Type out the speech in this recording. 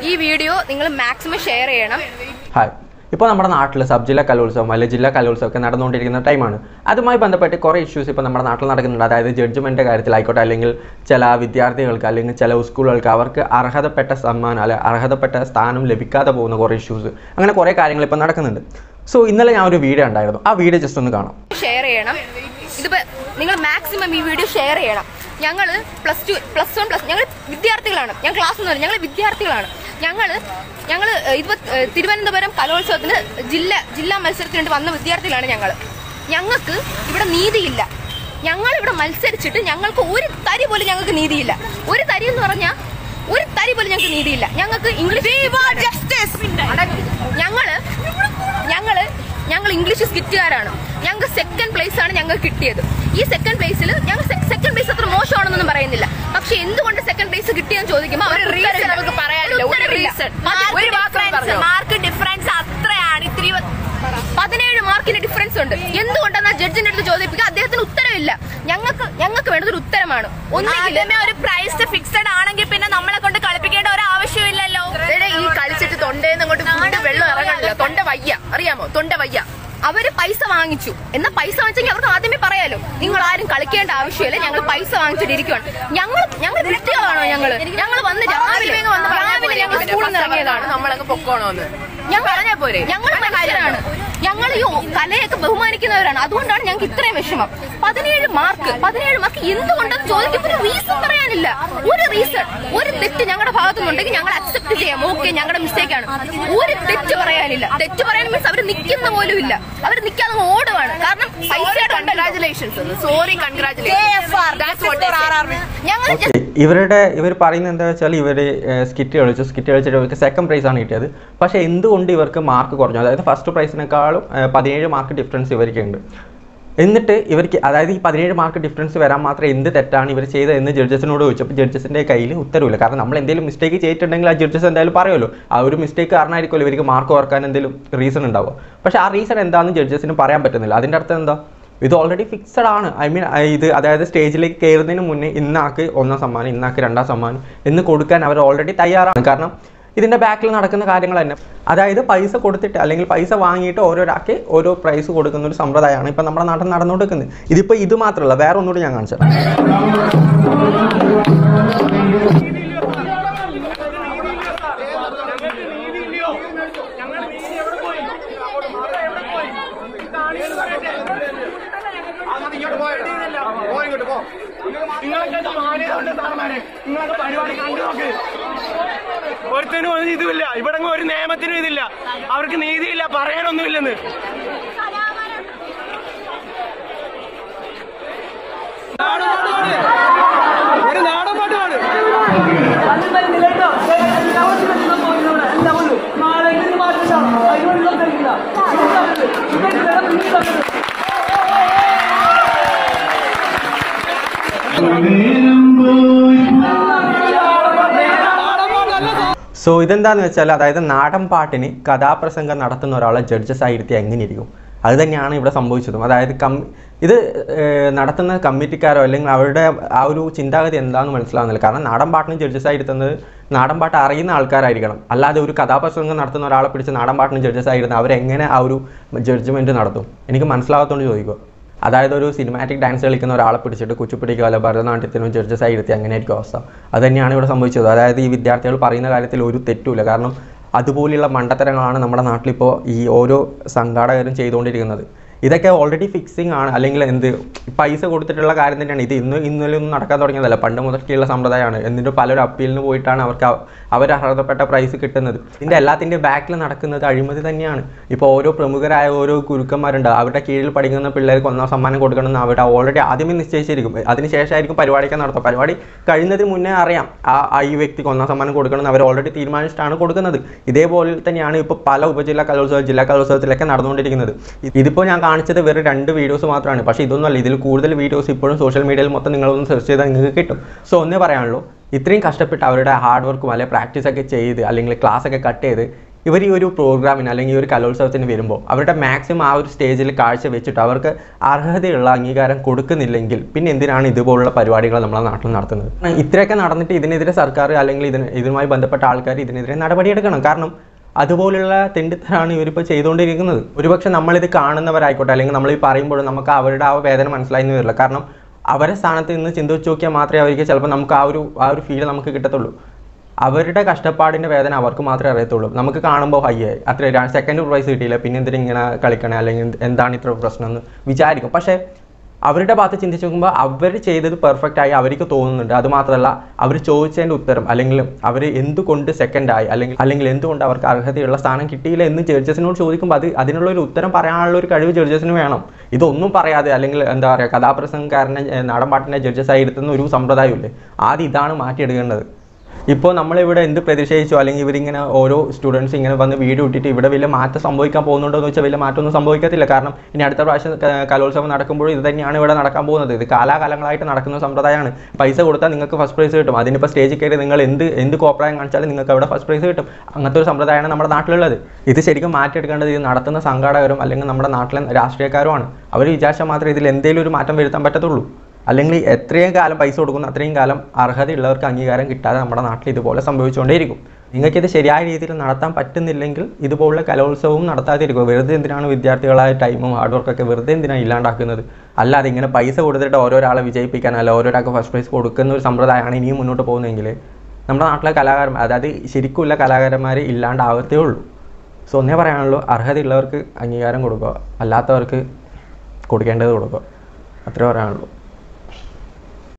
ഈ വീഡിയോ നിങ്ങൾ maximum share ചെയ്യണം ഹായ് ഇപ്പോൾ നമ്മുടെ നാട്ടിൽ സബ് ജില്ലാ കലോത്സവം അല്ലെങ്കിൽ ജില്ലാ കലോത്സവം ഒക്കെ നടന്നുകൊണ്ടിരിക്കുന്ന ടൈമാണ് അതുമായി ബന്ധപ്പെട്ട് കുറേ ഇഷ്യൂസ് ഇപ്പോൾ നമ്മുടെ നാട്ടിൽ നടക്കുന്നുണ്ട് അതായത് ജഡ്ജ്മെൻറ്റ് കാര്യത്തിലായിക്കോട്ടെ അല്ലെങ്കിൽ ചില വിദ്യാർത്ഥികൾക്ക് അല്ലെങ്കിൽ ചില സ്കൂളുകൾക്ക് അവർക്ക് അർഹതപ്പെട്ട സമ്മാനം അല്ലെ അർഹതപ്പെട്ട സ്ഥാനം ലഭിക്കാതെ പോകുന്ന കുറേ ഇഷ്യൂസ് അങ്ങനെ കുറേ കാര്യങ്ങൾ ഇപ്പോൾ നടക്കുന്നുണ്ട് സോ ഇന്നലെ ഞാൻ ഒരു വീഡിയോ ഉണ്ടായിരുന്നു ആ വീഡിയോ ജസ്റ്റ് ഒന്ന് കാണാം ഷെയർ ചെയ്യണം ഇതിപ്പോ നിങ്ങൾ മാക്സിമം ഈ വീഡിയോ ഷെയർ ചെയ്യണം ഞങ്ങൾ plus two plus one plus ഞങ്ങൾ വിദ്യാർത്ഥികളാണ് ഞാൻ ക്ലാസ് എന്ന് പറഞ്ഞാൽ ഞങ്ങൾ വിദ്യാർത്ഥികളാണ് ഞങ്ങൾ ഞങ്ങൾ ഇരുപത് തിരുവനന്തപുരം കലോത്സവത്തിന് ജില്ല ജില്ലാ മത്സരത്തിന് വേണ്ടി വന്ന വിദ്യാർത്ഥികളാണ് ഞങ്ങൾ ഞങ്ങൾക്ക് ഇവിടെ നീതിയില്ല ഞങ്ങൾ ഇവിടെ മത്സരിച്ചിട്ട് ഞങ്ങൾക്ക് ഒരു തരി പോലും ഞങ്ങൾക്ക് നീതിയില്ല ഒരു തരി എന്ന് പറഞ്ഞാൽ ഒരു തരി പോലും ഞങ്ങൾക്ക് നീതിയില്ല ഞങ്ങൾക്ക് ഇംഗ്ലീഷ് ഞങ്ങള് ഞങ്ങള് ഞങ്ങൾ ഇംഗ്ലീഷ് സ്കിറ്റുകാരാണ് ഞങ്ങൾക്ക് സെക്കൻഡ് പ്ലേസ് ആണ് ഞങ്ങൾക്ക് കിട്ടിയത് ഈ സെക്കൻഡ് പ്ലേസിൽ ഞങ്ങൾ സെക്കൻഡ് പ്ലേസ് അത്ര മോശമാണെന്നൊന്നും പറയുന്നില്ല പക്ഷെ എന്തുകൊണ്ട് സെക്കൻഡ് പ്ലേസ് കിട്ടിയെന്ന് ചോദിക്കുമ്പോൾ അവർ റീസൺ നമുക്ക് പറയാനില്ല ഒരു റീസൺ ഒരു വാക്ക് മാർക്ക് ഡിഫറൻസ് അത്രയാണ് ഇത്തിരി പതിനേഴ് മാർക്കിന്റെ ഡിഫറൻസ് ഉണ്ട് എന്തുകൊണ്ടെന്നാ ജഡ്ജിന്റെ അടുത്ത് ചോദിപ്പിക്കുക അദ്ദേഹത്തിന് ഉത്തരവില്ല ഞങ്ങൾക്ക് ഞങ്ങൾക്ക് വേണ്ടത് ഒരു ഉത്തരമാണ് ഒന്നുകിൽ ആദ്യമേ ഒരു പ്രൈസ് ഫിക്സഡ് ആണെങ്കിൽ പിന്നെ നമ്മളെ കൊണ്ട് കളിപ്പിക്കേണ്ട ഒരു ആവശ്യമില്ലല്ലോ ഇവിടെ ഈ കളിച്ചിട്ട് തൊണ്ടേന്ന് അങ്ങോട്ട് ഫുഡ് വെള്ളം ഇറങ്ങണില്ല തൊണ്ട വയ്യ അറിയാമോ തൊണ്ട വയ്യ അവര് പൈസ വാങ്ങിച്ചു എന്നാ പൈസ വാങ്ങിച്ചെങ്കിൽ അവർക്ക് ആദ്യമേ പറയാലോ നിങ്ങൾ ആരും കളിക്കേണ്ട ആവശ്യമില്ല ഞങ്ങൾ പൈസ വാങ്ങിച്ചിട്ട് ഇരിക്കുവാണ് ഞങ്ങൾ ഞങ്ങൾ വൃത്തികളാണോ ഞങ്ങള് ഞങ്ങൾ വന്ന് രാവിലെ രാവിലെ ഞങ്ങൾ സ്കൂളിൽ നിന്ന് ഇറങ്ങിയതാണ് നമ്മളങ്ങ് പൊക്കോണോന്ന് ഞങ്ങൾ പറഞ്ഞാ പോരെ ഞങ്ങൾ മനുഷ്യരാണ് ഞങ്ങൾ ഈ കലയൊക്കെ ബഹുമാനിക്കുന്നവരാണ് അതുകൊണ്ടാണ് ഞങ്ങൾക്ക് ഇത്രയും വിഷമം പതിനേഴ് മാർക്ക് പതിനേഴ് മാർക്ക് എന്തുകൊണ്ടെന്ന് ചോദിക്കുമ്പോൾ ഒരു റീസൺ പറയാനില്ല ഒരു റീസൺ ഒരു തെറ്റ് ഞങ്ങളുടെ ഭാഗത്തുനിന്നുണ്ടെങ്കിൽ ഞങ്ങൾ അക്സെപ്റ്റ് ചെയ്യാം ഓക്കെ ഞങ്ങളുടെ മിസ്റ്റേക്ക് ആണ് ഒരു തെറ്റ് പറയാനില്ല തെറ്റ് പറയാൻ മീൻസ് അവർ നിൽക്കുന്ന പോലും ഇല്ല അവർ നിൽക്കാതെ ഓടുവാണ് കാരണം പൈസയുടെ കൺഗ്രാചുലേഷൻസ് സോറി കൺഗ്രാചുലേഷൻ ഞങ്ങൾ ഓക്കെ ഇവരുടെ ഇവർ പറയുന്നത് എന്താ വെച്ചാൽ ഇവർ സ്കിറ്റ് കളിച്ചു സ്കിറ്റ് കളിച്ചിട്ട് ഇവർക്ക് സെക്കൻഡ് പ്രൈസ് ആണ് കിട്ടിയത് പക്ഷേ എന്തുകൊണ്ട് ഇവർക്ക് മാർക്ക് കുറഞ്ഞു അതായത് ഫസ്റ്റ് പ്രൈസിനേക്കാളും ഏഹ്, പതിനേഴ് മാർക്ക് ഡിഫറൻസ് ഇവർക്ക് ഉണ്ട് എന്നിട്ട് ഇവർക്ക് അതായത് ഈ പതിനേഴ് മാർക്ക് ഡിഫറൻസ് വരാൻ മാത്രം എന്ത് തെറ്റാണ് ഇവർ ചെയ്തതെന്ന് ജഡ്ജസിനോട് ചോദിച്ചപ്പോൾ ജഡ്ജസിൻ്റെ കയ്യിൽ ഉത്തരവില്ല കാരണം നമ്മൾ എന്തെങ്കിലും മിസ്റ്റേക്ക് ചെയ്തിട്ടുണ്ടെങ്കിൽ ആ ജഡ്ജസ് എന്തായാലും പറയുമല്ലോ ആ ഒരു മിസ്റ്റേക്ക് കാരണമായിരിക്കുമല്ലോ ഇവർക്ക് മാർക്ക് ഓർക്കാൻ എന്തെങ്കിലും റീസൺ ഉണ്ടാവുക പക്ഷേ ആ റീസൺ എന്താണെന്ന് ജഡ്ജസിന് പറയാൻ പറ്റുന്നില്ല അതിൻ്റെ അർത്ഥം എന്താ ഇത് ഓൾറെഡി ഫിക്സഡ് ആണ് ഐ മീൻ ഇത് അതായത് സ്റ്റേജിലേക്ക് കയറുന്നതിന് മുന്നേ ഇന്നാക്ക് ഒന്നാം സമ്മാനം ഇന്നാക്ക് രണ്ടാം സമ്മാനം എന്ന് കൊടുക്കാൻ അവർ ഓൾറെഡി തയ്യാറാണ് കാരണം ഇതിൻ്റെ ബാക്കിൽ നടക്കുന്ന കാര്യങ്ങൾ തന്നെ അതായത് പൈസ കൊടുത്തിട്ട് അല്ലെങ്കിൽ പൈസ വാങ്ങിയിട്ട് ഓരോരാൾക്ക് ഓരോ പ്രൈസ് കൊടുക്കുന്ന ഒരു സമ്പ്രദായമാണ് ഇപ്പം നമ്മുടെ നാട്ടിൽ നടന്നുകൊടുക്കുന്നത് ഇതിപ്പോൾ ഇത് മാത്രമല്ല വേറെ ഒന്നുകൂടി ഞാൻ കാണിച്ചു തരാം. ഒരുത്തനും ഒരു ഇതുമില്ല ഇവിടെ ഒരു നിയമത്തിനും ഇതില്ല അവർക്ക് നീതിയില്ല പറയാനൊന്നുമില്ലെന്ന് ഒരു നാടൻ പാട്ട് പാട് സോ ഇതെന്താന്ന് വെച്ചാൽ അതായത് നാടൻ പാട്ടിന് കഥാപ്രസംഗം നടത്തുന്ന ഒരാളെ ജഡ്ജസ് ആയിരുത്തി എങ്ങനെ ഇരിക്കും അത് തന്നെയാണ് ഇവിടെ സംഭവിച്ചതും അതായത് കം ഇത് ഏർ, നടത്തുന്ന കമ്മിറ്റിക്കാരോ അല്ലെങ്കിൽ അവരുടെ ആ ഒരു ചിന്താഗതി എന്താണെന്ന് മനസ്സിലാവുന്നില്ല കാരണം നാടൻ പാട്ടിന് ജഡ്ജസ് ആയിരുത്തുന്നത് നാടൻ പാട്ട് അറിയുന്ന ആൾക്കാരായിരിക്കണം അല്ലാതെ ഒരു കഥാപ്രസംഗം നടത്തുന്ന ഒരാളെ പിടിച്ച് നാടൻ പാട്ടിന് ജഡ്ജസ് ആയിരുന്ന അവരെങ്ങനെ ആ ഒരു ജഡ്ജ്മെൻറ്റ് നടത്തും എനിക്ക് മനസ്സിലാകത്തോണ്ട് ചോദിക്കുക അതായത് ഒരു സിനിമാറ്റിക് ഡാൻസ് കളിക്കുന്ന ഒരാളെ പിടിച്ചിട്ട് കുച്ചിപ്പിടിക്കോ അല്ല ഭരതനാട്യത്തിനോ ജഡ്ജസ് ആയിരുത്തി അങ്ങനെയായിരിക്കും അവസ്ഥ അത് തന്നെയാണ് ഇവിടെ സംഭവിച്ചത് അതായത് ഈ വിദ്യാർത്ഥികൾ പറയുന്ന കാര്യത്തിൽ ഒരു തെറ്റുമില്ല കാരണം അതുപോലെയുള്ള മണ്ടത്തരങ്ങളാണ് നമ്മുടെ നാട്ടിലിപ്പോൾ ഈ ഓരോ സംഘാടകരും ചെയ്തുകൊണ്ടിരിക്കുന്നത് ഇതൊക്കെ ഓൾറെഡി ഫിക്സിങ് ആണ് അല്ലെങ്കിൽ എന്ത് പൈസ കൊടുത്തിട്ടുള്ള കാര്യം തന്നെയാണ് ഇത് ഇന്ന് ഇന്നലെ ഒന്നും നടക്കാൻ തുടങ്ങിയതല്ല പണ്ട് മുതൽക്കുള്ള സമ്പ്രദായമാണ് എന്നിട്ട് പലരും അപ്പീലിന് പോയിട്ടാണ് അവർക്ക് അവ- അവർ അർഹതപ്പെട്ട പ്രൈസ് കിട്ടുന്നത് ഇതിൻ്റെ എല്ലാത്തിൻ്റെ ബാക്കിൽ നടക്കുന്നത് അഴിമതി തന്നെയാണ് ഇപ്പോൾ ഓരോ പ്രമുഖരായ ഓരോ ഗുരുക്കന്മാരുണ്ട് അവരുടെ കീഴിൽ പഠിക്കുന്ന പിള്ളേർക്ക് ഒന്നാം സമ്മാനം കൊടുക്കണമെന്ന് അവിടെ ഓൾറെഡി ആദ്യമേ നിശ്ചയിച്ചിരിക്കും അതിനുശേഷമായിരിക്കും പരിപാടിയൊക്കെ നടത്തുക പരിപാടി കഴിയുന്നതിന് മുന്നേ അറിയാം ആ ആ ഈ വ്യക്തിക്ക് ഒന്നാം സമ്മാനം കൊടുക്കണമെന്ന് അവർ ഓൾറെഡി തീരുമാനിച്ചിട്ടാണ് കൊടുക്കുന്നത് ഇതേപോലെ തന്നെയാണ് ഇപ്പോൾ പല ഉപജില്ലാ കലോത്സവം ജില്ലാ കലോത്സവത്തിലൊക്കെ നടന്നുകൊണ്ടിരിക്കുന്നത് ഇ- ഇതിപ്പോൾ ഞാൻ കാണിച്ചത് വെറും രണ്ട് വീഡിയോസ് മാത്രമാണ് പക്ഷേ ഇതൊന്നുമല്ല ഇതിൽ കൂടുതൽ വീഡിയോസ് ഇപ്പോഴും സോഷ്യൽ മീഡിയയിൽ മൊത്തം നിങ്ങളൊന്ന് സെർച്ച് ചെയ്താൽ നിങ്ങൾക്ക് കിട്ടും സോ ഒന്നേ പറയാനുള്ളൂ ഇത്രയും കഷ്ടപ്പെട്ട് അവരുടെ ഹാർഡ് വർക്കും അല്ലെങ്കിൽ പ്രാക്ടീസ് ഒക്കെ ചെയ്ത് അല്ലെങ്കിൽ ക്ലാസ് ഒക്കെ കട്ട് ചെയ്ത് ഇവർ ഈ ഒരു പ്രോഗ്രാമിന് അല്ലെങ്കിൽ ഈ ഒരു കലോത്സവത്തിന് വരുമ്പോൾ അവരുടെ മാക്സിമം ആ ഒരു സ്റ്റേജിൽ കാഴ്ച വെച്ചിട്ട് അവർക്ക് അർഹതയുള്ള അംഗീകാരം കൊടുക്കുന്നില്ലെങ്കിൽ പിന്നെ എന്തിനാണ് ഇതുപോലുള്ള പരിപാടികൾ നമ്മുടെ നാട്ടിൽ നടത്തുന്നത് ഇത്രയൊക്കെ നടന്നിട്ട് ഇതിനെതിരെ സർക്കാർ അല്ലെങ്കിൽ ഇതിന് ഇതുമായി ബന്ധപ്പെട്ട ആൾക്കാർ ഇതിനെതിരെ നടപടിയെടുക്കണം കാരണം അതുപോലുള്ള തെണ്ടിത്തരാണ് ഇവരിപ്പോൾ ചെയ്തുകൊണ്ടിരിക്കുന്നത് ഒരുപക്ഷെ നമ്മളിത് കാണുന്നവരായിക്കോട്ടെ അല്ലെങ്കിൽ നമ്മൾ ഈ പറയുമ്പോഴും നമുക്ക് അവരുടെ ആ വേദന മനസ്സിലായെന്ന് വരില്ല കാരണം അവരെ സ്ഥാനത്ത് നിന്ന് ചിന്തിച്ച് നോക്കിയാൽ മാത്രമേ അവർക്ക് ചിലപ്പോൾ നമുക്ക് ആ ഒരു ആ ഒരു ഫീൽ നമുക്ക് കിട്ടത്തുള്ളൂ അവരുടെ കഷ്ടപ്പാടിൻ്റെ വേദന അവർക്ക് മാത്രമേ അറിയത്തുള്ളൂ നമുക്ക് കാണുമ്പോൾ ഹയ്യേ അത്ര സെക്കൻഡ് പ്രൈസ് കിട്ടിയില്ല പിന്നെ എന്തിനാ ഇങ്ങനെ കളിക്കണേ അല്ലെങ്കിൽ എന്ത്- എന്താണ് ഇത്ര പ്രശ്നം എന്ന് വിചാരിക്കും പക്ഷേ അവരുടെ ഭാഗത്ത് ചിന്തിച്ച് നോക്കുമ്പോൾ അവർ ചെയ്തത് പെർഫെക്റ്റ് ആയി അവർക്ക് തോന്നുന്നുണ്ട് അത് മാത്രമല്ല അവർ ചോദിച്ചതിൻ്റെ ഉത്തരം അല്ലെങ്കിൽ അവർ എന്തുകൊണ്ട് സെക്കൻഡ് ആയി അല്ലെങ്കിൽ അല്ലെങ്കിൽ എന്തുകൊണ്ട് അവർക്ക് അർഹതയുള്ള സ്ഥാനം കിട്ടിയില്ല എന്ന് ജഡ്ജസിനോട് ചോദിക്കുമ്പോൾ അത് അതിനുള്ള ഒരു ഉത്തരം പറയാനുള്ള ഒരു കഴിവ് ജഡ്ജസിന് വേണം ഇതൊന്നും പറയാതെ അല്ലെങ്കിൽ എന്താ പറയുക കഥാപ്രസംഗക്കാരനെ ഏഹ്, നാടൻപാട്ടിനെ ജഡ്ജസായി ഇരുത്തുന്ന ഒരു സമ്പ്രദായമില്ലേ ആദ്യം ഇതാണ് മാറ്റിയെടുക്കേണ്ടത് ഇപ്പോൾ നമ്മളിവിടെ എന്ത് പ്രതിഷേധിച്ചോ അല്ലെങ്കിൽ ഇവരിങ്ങനെ ഓരോ സ്റ്റുഡൻസ് ഇങ്ങനെ വന്ന് വീഡിയോ ഇട്ടിട്ട് ഇവിടെ വലിയ മാറ്റം സംഭവിക്കാൻ പോകുന്നുണ്ടോ എന്ന് വെച്ചാൽ വലിയ മാറ്റമൊന്നും സംഭവിക്കത്തില്ല കാരണം ഇനി അടുത്ത പ്രാവശ്യം ക- കലോത്സവം നടക്കുമ്പോൾ ഇത് തന്നെയാണ് ഇവിടെ നടക്കാൻ പോകുന്നത് ഇത് കാലാകാലങ്ങളായിട്ട് നടക്കുന്ന സമ്പ്രദായമാണ് പൈസ കൊടുത്താൽ നിങ്ങൾക്ക് ഫസ്റ്റ് പ്രൈസ് കിട്ടും അതിനിപ്പോൾ സ്റ്റേജിൽ കയറി നിങ്ങൾ എന്ത് എന്ത് കോപ്രായം കാണിച്ചാലും നിങ്ങൾക്ക് അവിടെ ഫസ്റ്റ് പ്രൈസ് കിട്ടും അങ്ങനത്തെ ഒരു സമ്പ്രദായമാണ് നമ്മുടെ നാട്ടിലുള്ളത് ഇത് ശരിക്കും മാറ്റിയെടുക്കേണ്ടത് ഇത് നടത്തുന്ന സംഘാടകരും അല്ലെങ്കിൽ നമ്മുടെ നാട്ടിലെ രാഷ്ട്രീയക്കാരുമാണ് അവർ വിചാരിച്ചാൽ മാത്രമേ ഇതിൽ എന്തെങ്കിലും ഒരു മാറ്റം വരുത്താൻ പറ്റത്തുള്ളൂ അല്ലെങ്കിൽ എത്രയും കാലം പൈസ കൊടുക്കുന്ന അത്രയും കാലം അർഹതയുള്ളവർക്ക് അംഗീകാരം കിട്ടാതെ നമ്മുടെ നാട്ടിൽ ഇതുപോലെ സംഭവിച്ചുകൊണ്ടേയിരിക്കും നിങ്ങൾക്കിത് ശരിയായ രീതിയിൽ നടത്താൻ പറ്റുന്നില്ലെങ്കിൽ ഇതുപോലുള്ള കലോത്സവവും നടത്താതിരിക്കും വെറുതെ എന്തിനാണ് വിദ്യാർത്ഥികളായ ടൈമും ഹാർഡ് വർക്കൊക്കെ വെറുതെ എന്തിനാണ് ഇല്ലാണ്ടാക്കുന്നത് അല്ലാതെ ഇങ്ങനെ പൈസ കൊടുത്തിട്ട് ഓരോരാളെ വിജയിപ്പിക്കാൻ അല്ല ഓരോരാൾക്ക് ഫസ്റ്റ് പ്രൈസ് കൊടുക്കുന്ന ഒരു സമ്പ്രദായമാണ് ഇനിയും മുന്നോട്ട് പോകുന്നതെങ്കിൽ നമ്മുടെ നാട്ടിലെ കലാകാരന്മാർ അതായത് ശരിക്കുള്ള കലാകാരന്മാർ ഇല്ലാണ്ടാവത്തേ ഉള്ളൂ സോ ഒന്നേ പറയാനുള്ളൂ അർഹതയുള്ളവർക്ക് അംഗീകാരം കൊടുക്കുക അല്ലാത്തവർക്ക് കൊടുക്കേണ്ടത് കൊടുക്കുക അത്രേ പറയാനുള്ളൂ